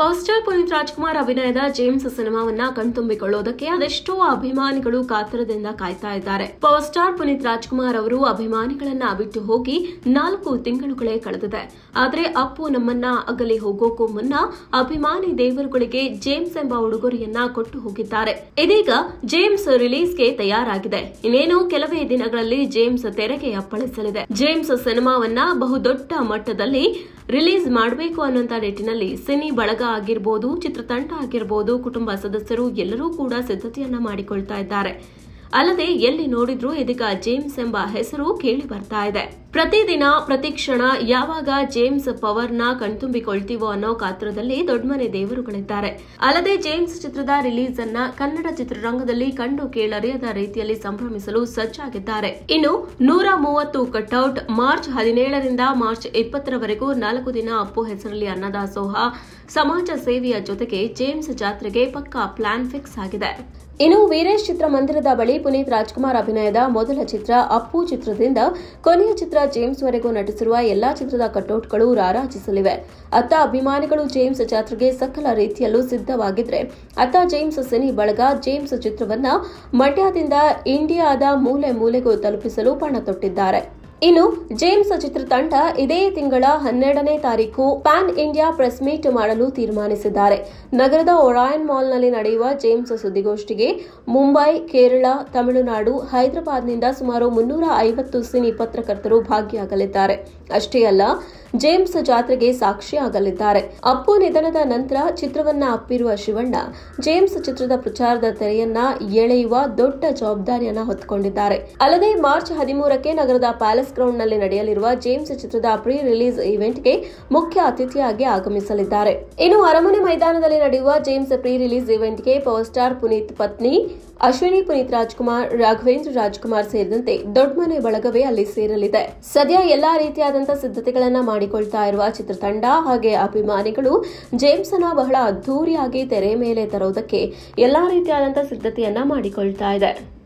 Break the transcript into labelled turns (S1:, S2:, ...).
S1: power star Puneeth Rajkumar ಅಭಿನಯದ James ಸಿನಿಮಾವನ್ನ ಕಣ್ತುಂಬಿಕೊಳ್ಳೋದಕ್ಕೆ ಅದೆಷ್ಟೋ ಅಭಿಮಾನಿಗಳು ಕಾತರದಿಂದ ಕಾಯ್ತಾ ಇದ್ದಾರೆ ಪವರ್ ಸ್ಟಾರ್ ಪುನೀತ್ ರಾಜ್ಕುಮಾರ್ ಅವರು ಅಭಿಮಾನಿಗಳನ್ನ ಬಿಟ್ಟು ಹೋಗಿ ನಾಲ್ಕು ತಿಂಗಳುಗಳೇ ಕಳೆದಿದೆ ಆದ್ರೆ ಅಪ್ಪು ನಮ್ಮನ್ನ ಅಗಲಿ ಹೋಗೋಕ್ಕೂ ಮುನ್ನ ಅಭಿಮಾನಿ ದೇವರುಗಳಿಗೆ ಜೇಮ್ಸ್ ಎಂಬ ಉಡುಗೊರೆಯನ್ನ ಕೊಟ್ಟು ಹೋಗಿದ್ದಾರೆ ಇದೀಗ ಜೇಮ್ಸ್ ರಿಲೀಸ್ಗೆ ತಯಾರಾಗಿದೆ ಇನ್ನೇನು ಕೆಲವೇ ದಿನಗಳಲ್ಲಿ ಜೇಮ್ಸ್ ತೆರೆಗೆ ಅಪ್ಪಳಿಸಲಿದೆ ಜೇಮ್ಸ್ ಸಿನಿಮಾವನ್ನ ಬಹುದೊಡ್ಡ ಮಟ್ಟದಲ್ಲಿ ರಿಲೀಸ್ ಮಾಡಬೇಕು ಅನ್ನೋಂತ ನಿಟ್ಟಿನಲ್ಲಿ ಸಿನಿ ಬಳಗ ಆಗಿರ್ಬೋದು ಚಿತ್ರತಂಡ ಆಗಿರ್ಬೋದು ಕುಟುಂಬ ಸದಸ್ಯರು ಎಲ್ಲರೂ ಕೂಡ ಸಿದ್ಧತೆಯನ್ನ ಮಾಡಿಕೊಳ್ತಾ ಇದ್ದಾರೆ ಅಲ್ಲದೆ ಎಲ್ಲಿ ನೋಡಿದ್ರೂ ಇದೀಗ ಜೇಮ್ಸ್ ಎಂಬ ಹೆಸರು ಕೇಳಿ ಬರ್ತಾ ಇದೆ ಪ್ರತಿದಿನ ಪ್ರತಿ ಕ್ಷಣ ಯಾವಾಗ ಜೇಮ್ಸ್ ಪವರ್ನ ಕಣ್ತುಂಬಿಕೊಳ್ತೀವೋ ಅನ್ನೋ ಕಾತ್ರದಲ್ಲಿ ದೊಡ್ಡಮನೆ ದೇವರುಗಳಿದ್ದಾರೆ ಅಲ್ಲದೆ ಜೇಮ್ಸ್ ಚಿತ್ರದ ರಿಲೀಸ್ ಅನ್ನ ಕನ್ನಡ ಚಿತ್ರರಂಗದಲ್ಲಿ ಕಂಡು ಕೇಳರಿಯದ ರೀತಿಯಲ್ಲಿ ಸಂಭ್ರಮಿಸಲು ಸಜ್ಜಾಗಿದ್ದಾರೆ ಇನ್ನು ನೂರ ಮೂವತ್ತು ಕಟ್ಔಟ್ ಮಾರ್ಚ್ ಹದಿನೇಳರಿಂದ ಮಾರ್ಚ್ ಇಪ್ಪತ್ತರವರೆಗೂ ನಾಲ್ಕು ದಿನ ಅಪ್ಪು ಹೆಸರಲ್ಲಿ ಅನ್ನದಾಸೋಹ ಸಮಾಜ ಸೇವೆಯ ಜೊತೆಗೆ ಜೇಮ್ಸ್ ಜಾತ್ರೆಗೆ ಪಕ್ಕಾ ಪ್ಲಾನ್ ಫಿಕ್ಸ್ ಆಗಿದೆ ಇನ್ನು ವೀರೇಶ್ ಚಿತ್ರಮಂದಿರದ ಬಳಿ ಪುನೀತ್ ರಾಜ್ಕುಮಾರ್ ಅಭಿನಯದ ಮೊದಲ ಚಿತ್ರ ಅಪ್ಪು ಚಿತ್ರದಿಂದ ಕೊನೆಯ ಚಿತ್ರ ಜೇಮ್ಸ್ ವರೆಗೂ ನಟಿಸಿರುವ ಎಲ್ಲಾ ಚಿತ್ರದ ಕಟೌಟ್ಗಳು ರಾರಾಜಿಸಲಿವೆ ಅತ್ತ ಅಭಿಮಾನಿಗಳು ಜೇಮ್ಸ್ ಜಾತ್ರೆಗೆ ಸಕಲ ರೀತಿಯಲ್ಲೂ ಸಿದ್ಧವಾಗಿದ್ರೆ ಅತ್ತ ಜೇಮ್ಸ್ ಸಿನಿ ಬಳಗ ಜೇಮ್ಸ್ ಚಿತ್ರವನ್ನ ಮಂಡ್ಯದಿಂದ ಇಂಡಿಯಾದ ಮೂಲೆ ಮೂಲೆಗೂ ತಲುಪಿಸಲು ಪಣ ತೊಟ್ಟಿದ್ದಾರೆ ಇನ್ನು ಜೇಮ್ಸ್ ಚಿತ್ರತಂಡ ಇದೇ ತಿಂಗಳ ಹನ್ನೆರಡನೇ ತಾರೀಕು ಪ್ಯಾನ್ ಇಂಡಿಯಾ ಪ್ರೆಸ್ ಮೀಟ್ ಮಾಡಲು ತೀರ್ಮಾನಿಸಿದ್ದಾರೆ ನಗರದ ಒರಾಯನ್ ಮಾಲ್ನಲ್ಲಿ ನಡೆಯುವ ಜೇಮ್ಸ್ ಸುದ್ದಿಗೋಷ್ಠಿಗೆ ಮುಂಬೈ ಕೇರಳ ತಮಿಳುನಾಡು ಹೈದರಾಬಾದ್ನಿಂದ ಸುಮಾರು ಮುನ್ನೂರ ಐವತ್ತು ಸಿನಿ ಪತ್ರಕರ್ತರು ಭಾಗಿಯಾಗಲಿದ್ದಾರೆ ಅಷ್ಟೇ ಅಲ್ಲ ಜೇಮ್ಸ್ ಜಾತ್ರೆಗೆ ಸಾಕ್ಷಿಯಾಗಲಿದ್ದಾರೆ ಅಪ್ಪು ನಿಧನದ ನಂತರ ಚಿತ್ರವನ್ನ ಅಪ್ಪಿರುವ ಶಿವಣ್ಣ ಜೇಮ್ಸ್ ಚಿತ್ರದ ಪ್ರಚಾರದ ತೆರೆಯನ್ನ ಎಳೆಯುವ ದೊಡ್ಡ ಜವಾಬ್ದಾರಿಯನ್ನ ಹೊತ್ತುಕೊಂಡಿದ್ದಾರೆ ಅಲ್ಲದೆ ಮಾರ್ಚ್ ಹದಿಮೂರಕ್ಕೆ ನಗರದ ಪ್ಯಾಲೇಸ್ ಗ್ರೌಂಡ್ನಲ್ಲಿ ನಡೆಯಲಿರುವ ಜೇಮ್ಸ್ ಚಿತ್ರದ ಪ್ರೀ ರಿಲೀಸ್ ಇವೆಂಟ್ಗೆ ಮುಖ್ಯ ಅತಿಥಿಯಾಗಿ ಆಗಮಿಸಲಿದ್ದಾರೆ ಇನ್ನು ಅರಮನೆ ಮೈದಾನದಲ್ಲಿ ನಡೆಯುವ ಜೇಮ್ಸ್ ಪ್ರೀ ರಿಲೀಸ್ ಇವೆಂಟ್ಗೆ ಪವರ್ ಸ್ಟಾರ್ ಪುನೀತ್ ಪತ್ನಿ ಅಶ್ವಿನಿ ಪುನೀತ್ ರಾಜ್ಕುಮಾರ್ ರಾಘವೇಂದ್ರ ರಾಜ್ಕುಮಾರ್ ಸೇರಿದಂತೆ ದೊಡ್ಡಮನೆ ಬಳಗವೇ ಅಲ್ಲಿ ಸೇರಲಿದೆ ಸದ್ಯ ಎಲ್ಲಾ ರೀತಿಯಾದಂತಹ ಸಿದ್ಧತೆಗಳನ್ನ ಮಾಡಿಕೊಳ್ತಾ ಇರುವ ಚಿತ್ರತಂಡ ಹಾಗೆ ಅಭಿಮಾನಿಗಳು ಜೇಮ್ಸ್ ಅನ್ನ ಬಹಳ ಅದ್ದೂರಿಯಾಗಿ ತೆರೆ ಮೇಲೆ ತರೋದಕ್ಕೆ ಎಲ್ಲಾ ರೀತಿಯಾದಂತಹ ಸಿದ್ಧತೆಯನ್ನ ಮಾಡಿಕೊಳ್ತಾ ಇದೆ